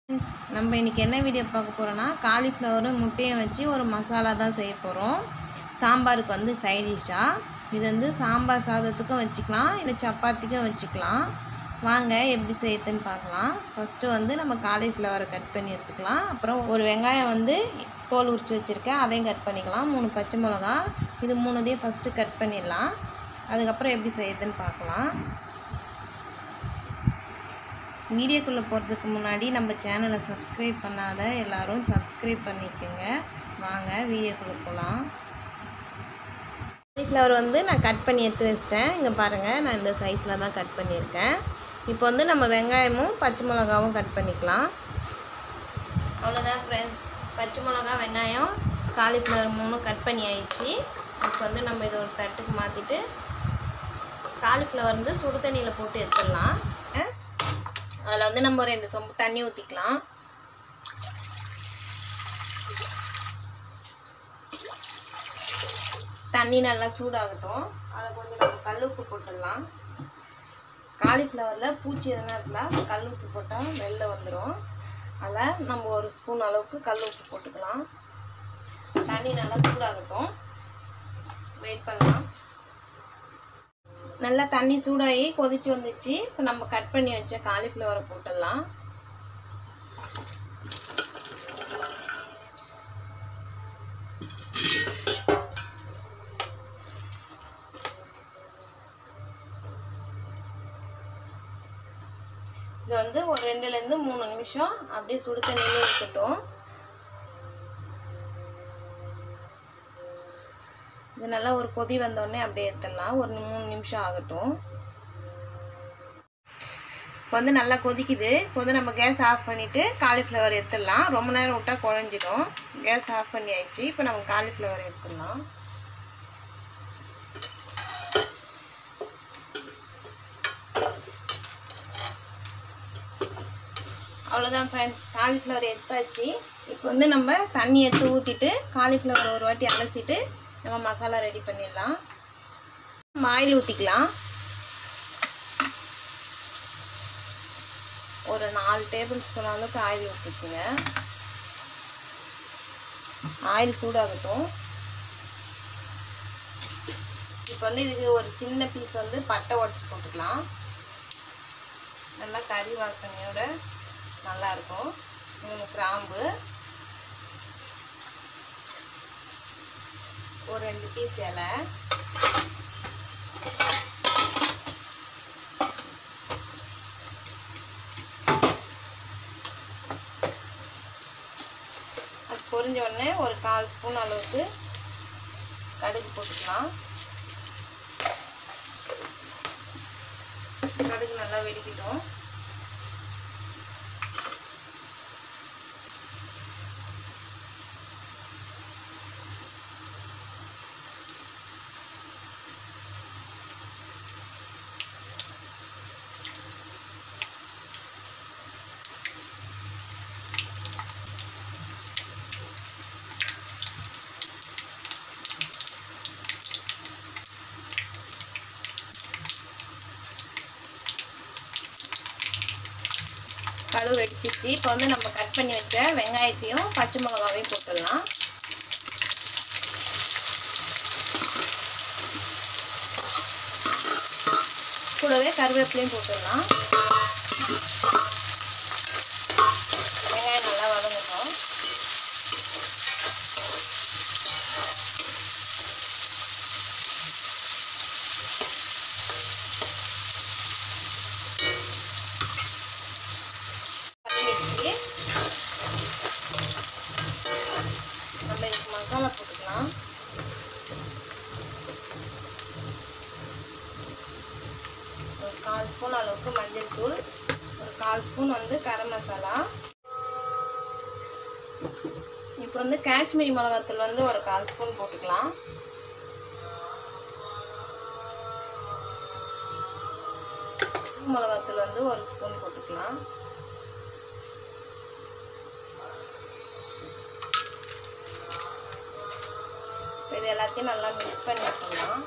friends நம்ம இன்றைக்கி என்ன வீடியோ பார்க்க போகிறோன்னா காலிஃப்ளவரும் முட்டையும் வச்சு ஒரு மசாலா தான் செய்ய போகிறோம் சாம்பாருக்கு வந்து சைடிஷ்ஷாக இது வந்து சாம்பார் சாதத்துக்கும் வச்சுக்கலாம் இல்லை சப்பாத்திக்கும் வச்சுக்கலாம் வாங்க எப்படி செய்யுதுன்னு பார்க்கலாம் ஃபஸ்ட்டு வந்து நம்ம காலிஃப்ளவரை கட் பண்ணி எடுத்துக்கலாம் அப்புறம் ஒரு வெங்காயம் வந்து தோல் உரித்து வச்சுருக்கேன் அதையும் கட் பண்ணிக்கலாம் மூணு பச்சை மிளகா இது மூணுதையும் ஃபஸ்ட்டு கட் பண்ணிடலாம் அதுக்கப்புறம் எப்படி செய்யுதுன்னு பார்க்கலாம் வீடியோக்குள்ளே போகிறதுக்கு முன்னாடி நம்ம சேனலை சப்ஸ்கிரைப் பண்ணாத எல்லாரும் சப்ஸ்கிரைப் பண்ணிக்கோங்க வாங்க வீடியோக்குள்ளே போகலாம் காலிஃப்ளவர் வந்து நான் கட் பண்ணி எடுத்து வச்சிட்டேன் இங்கே பாருங்கள் நான் இந்த சைஸில் தான் கட் பண்ணியிருக்கேன் இப்போ வந்து நம்ம வெங்காயமும் பச்சை மிளகாவும் கட் பண்ணிக்கலாம் அவ்வளோதான் ஃப்ரெண்ட்ஸ் பச்சை மிளகா வெங்காயம் காலிஃப்ளவர் மூணும் கட் பண்ணி ஆயிடுச்சு இப்போ வந்து நம்ம இதை ஒரு தட்டுக்கு மாற்றிட்டு காலிஃப்ளவர் வந்து சுடு தண்ணியில் போட்டு எடுத்துடலாம் அதில் வந்து நம்ம ரெண்டு சொம்பு தண்ணி ஊற்றிக்கலாம் தண்ணி நல்லா சூடாகட்டும் அதை கொஞ்சம் நம்ம கல் உப்பு போட்டுடலாம் காலிஃப்ளவரில் பூச்சி எதனா இருந்தால் கல் உப்பு போட்டால் வெளில வந்துடும் அதில் நம்ம ஒரு ஸ்பூன் அளவுக்கு கல் உப்பு போட்டுக்கலாம் தண்ணி நல்லா சூடாகட்டும் வெயிட் பண்ணலாம் நல்லா தண்ணி சூடாகி கொதிச்சு வந்துச்சு இப்போ நம்ம கட் பண்ணி வச்ச காலிஃப்ளவரை போட்டுடலாம் இது வந்து ஒரு ரெண்டுலேருந்து மூணு நிமிஷம் அப்படியே சுடு தண்ணியிலே இருக்கட்டும் இது நல்லா ஒரு கொதி வந்தோடனே அப்படியே எடுத்துடலாம் ஒரு மூணு நிமிஷம் ஆகட்டும் இப்போ வந்து நல்லா கொதிக்குது இப்போ வந்து நம்ம கேஸ் ஆஃப் பண்ணிவிட்டு காலிஃப்ளவர் எடுத்துடலாம் ரொம்ப நேரம் விட்டால் குழஞ்சிடும் கேஸ் ஆஃப் பண்ணி ஆயிடுச்சு இப்போ நம்ம காலிஃப்ளவர் எடுத்துடலாம் அவ்வளோதான் ஃப்ரெண்ட்ஸ் காலிஃப்ளவர் எடுத்தாச்சு இப்போ வந்து நம்ம தண்ணி எடுத்து ஊற்றிட்டு காலிஃப்ளவர் ஒரு வாட்டி அலசிட்டு நம்ம மசாலா ரெடி பண்ணிடலாம் நம்ம ஆயில் ஊற்றிக்கலாம் ஒரு நாலு டேபிள் ஸ்பூன் அளவுக்கு ஆயில் ஊற்றிக்குங்க ஆயில் சூடாகட்டும் இப்போ வந்து இதுக்கு ஒரு சின்ன பீஸ் வந்து பட்டை உடச்சி போட்டுக்கலாம் நல்லா கறி வாசனையோட நல்லாயிருக்கும் மூணு கிராம்பு ஒரு ரெண்டு பீஸ் இலை அது பொரிஞ்ச உடனே ஒரு கால் ஸ்பூன் அளவுக்கு கடுகு போட்டுக்கலாம் கடுகு நல்லா வெடிக்கட்டும் கடுகு வெடிச்சிச்சு இப்போ வந்து நம்ம கட் பண்ணி வச்ச வெங்காயத்தையும் பச்சை மிளகாவையும் போட்டுடலாம் கூடவே கருவேப்பிலையும் போட்டுடலாம் வெங்காயம் நல்லா வதங்கட்டும் நம்ம இதுக்கு மசாலா போட்டுக்கலாம் ஒரு கால் ஸ்பூன் அளவுக்கு மஞ்சள் தூள் ஒரு கால் ஸ்பூன் வந்து கரம் மசாலா இப்போ வந்து காஷ்மீரி மிளகாத்தூள் வந்து ஒரு கால் ஸ்பூன் போட்டுக்கலாம் மிளகாத்தூள் வந்து ஒரு ஸ்பூன் போட்டுக்கலாம் இது எல்லாத்தையும் நல்லா மிக்ஸ் பண்ணி விட்டுடலாம்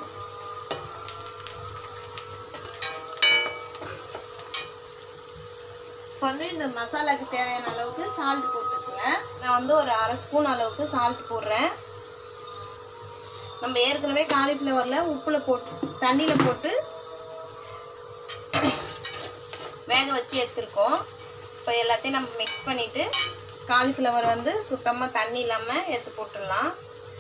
இப்போ வந்து இந்த மசாலாக்கு தேவையான அளவுக்கு சால்ட் போட்டுக்கோங்க நான் வந்து ஒரு அரை ஸ்பூன் அளவுக்கு சால்ட் போடுறேன் நம்ம ஏற்கனவே காலிஃப்ளவரில் உப்பில் போட்டு தண்ணியில் போட்டு வேக வச்சு எடுத்துருக்கோம் இப்போ எல்லாத்தையும் நம்ம மிக்ஸ் பண்ணிவிட்டு காலிஃப்ளவர் வந்து சுத்தமாக தண்ணி இல்லாமல் எடுத்து போட்டுடலாம்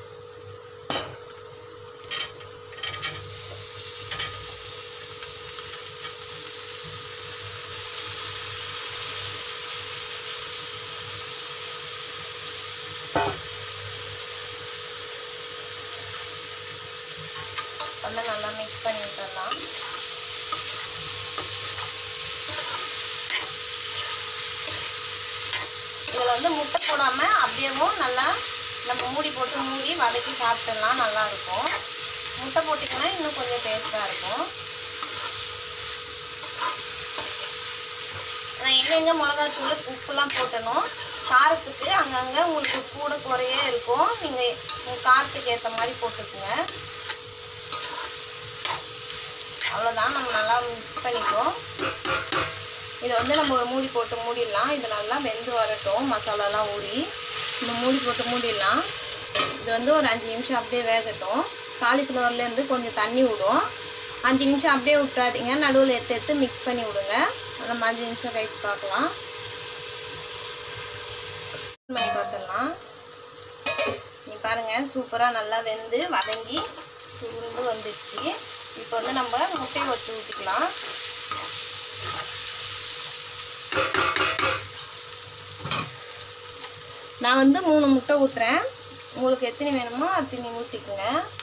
வந்து நல்லா மிக்ஸ் பண்ணி விட்டுடலாம் இதில் வந்து முட்டை போடாமல் அப்படியேவும் நல்லா நம்ம மூடி போட்டு மூடி வதக்கி சாப்பிட்டோம்லாம் நல்லா இருக்கும் முட்டை போட்டிங்கன்னா இன்னும் கொஞ்சம் டேஸ்ட்டாக இருக்கும் நான் எங்கெங்கே மிளகாத்தூள் உப்புலாம் போட்டணும் காரத்துக்கு அங்கங்கே உங்களுக்கு கூட குறைய இருக்கும் நீங்கள் உங்கள் காரத்துக்கு ஏற்ற மாதிரி போட்டுக்குங்க அவ்வளோதான் நம்ம நல்லா மிக்ஸ் பண்ணிக்குவோம் இதை வந்து நம்ம ஒரு மூடி போட்டு மூடிடலாம் இது நல்லா வெந்து வரட்டும் மசாலாலாம் ஊறி இந்த மூடி போட்டு மூடிடலாம் இது வந்து ஒரு அஞ்சு நிமிஷம் அப்படியே வேகட்டும் காலிஃப்ளவர்லேருந்து கொஞ்சம் தண்ணி விடும் அஞ்சு நிமிஷம் அப்படியே விட்டுறாதீங்க நடுவில் எடுத்து எடுத்து மிக்ஸ் பண்ணி விடுங்க நம்ம அஞ்சு நிமிஷம் கழிச்சு பார்க்கலாம் பண்ணி பார்த்துடலாம் நீ பாருங்கள் சூப்பராக நல்லா வெந்து வதங்கி சுருண்டு வந்துடுச்சு இப்போ வந்து நம்ம முட்டையை வச்சு ஊற்றிக்கலாம் நான் வந்து மூணு முட்டை ஊற்றுறேன் உங்களுக்கு எத்தனை வேணுமோ அத்தனை ஊற்றிக்குங்க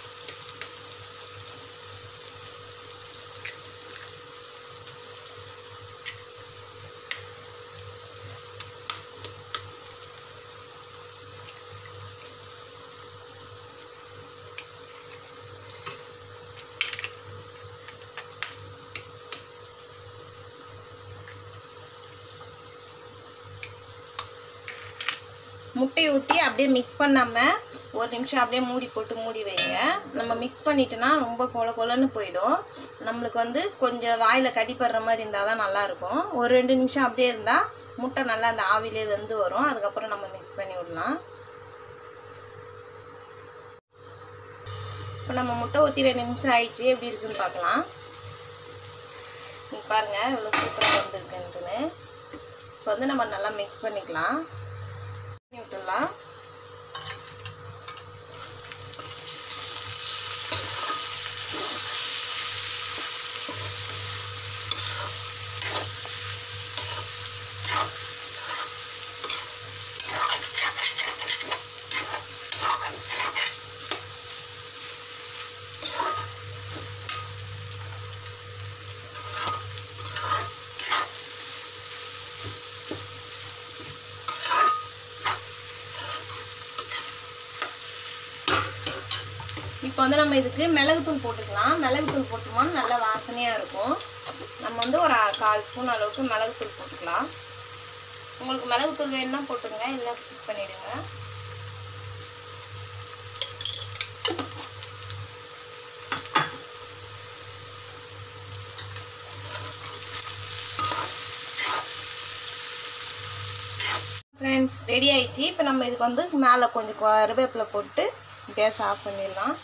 முட்டையை ஊற்றி அப்படியே மிக்ஸ் பண்ணாமல் ஒரு நிமிஷம் அப்படியே மூடி போட்டு மூடி வைங்க நம்ம மிக்ஸ் பண்ணிட்டோன்னா ரொம்ப கொல கொலன்னு போயிடும் நம்மளுக்கு வந்து கொஞ்சம் வாயில் கடிப்படுற மாதிரி இருந்தால் தான் நல்லாயிருக்கும் ஒரு ரெண்டு நிமிஷம் அப்படியே இருந்தால் முட்டை நல்லா அந்த ஆவிலே வெந்து வரும் அதுக்கப்புறம் நம்ம மிக்ஸ் பண்ணி விடலாம் இப்போ நம்ம முட்டை ஊற்றி ரெண்டு நிமிஷம் ஆயிடுச்சு எப்படி இருக்குன்னு பார்க்கலாம் நீங்கள் பாருங்கள் இவ்வளோ சூப்பராக வந்துருக்குன்ட்டுன்னு இப்போ வந்து நம்ம நல்லா மிக்ஸ் பண்ணிக்கலாம் பண்ணி விட்டுடலாம் இப்போ வந்து நம்ம இதுக்கு மிளகுத்தூள் போட்டுக்கலாம் மிளகுத்தூள் போட்டோம்னா நல்லா வாசனையாக இருக்கும் நம்ம வந்து ஒரு அ- கால் ஸ்பூன் அளவுக்கு மிளகுத்தூள் போட்டுக்கலாம் உங்களுக்கு மிளகுத்தூள் வேணும்னா போட்டுங்க இல்லை ஸ்கிப் பண்ணிடுங்க ஃப்ரெண்ட்ஸ் ரெடி ஆயிடுச்சு இப்போ நம்ம இதுக்கு வந்து மேலே கொஞ்சம் கருவேப்பிலை போட்டு கேஸ் ஆஃப் பண்ணிடலாம்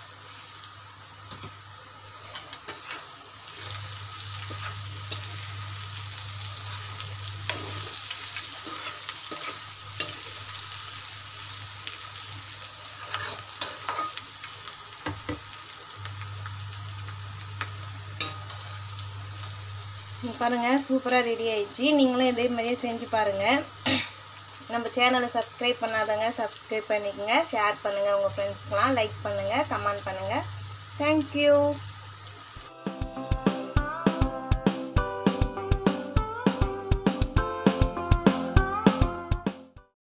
இங்க பாருங்க சூப்பராக ரெடி ஆயிடுச்சு நீங்களும் இதே மாதிரியே செஞ்சு பாருங்கள் நம்ம சேனலை சப்ஸ்கிரைப் பண்ணாதவங்க சப்ஸ்கிரைப் பண்ணிக்கோங்க ஷேர் பண்ணுங்கள் உங்கள் ஃப்ரெண்ட்ஸ்க்கெலாம் லைக் பண்ணுங்கள் கமெண்ட் பண்ணுங்கள் தேங்க்யூ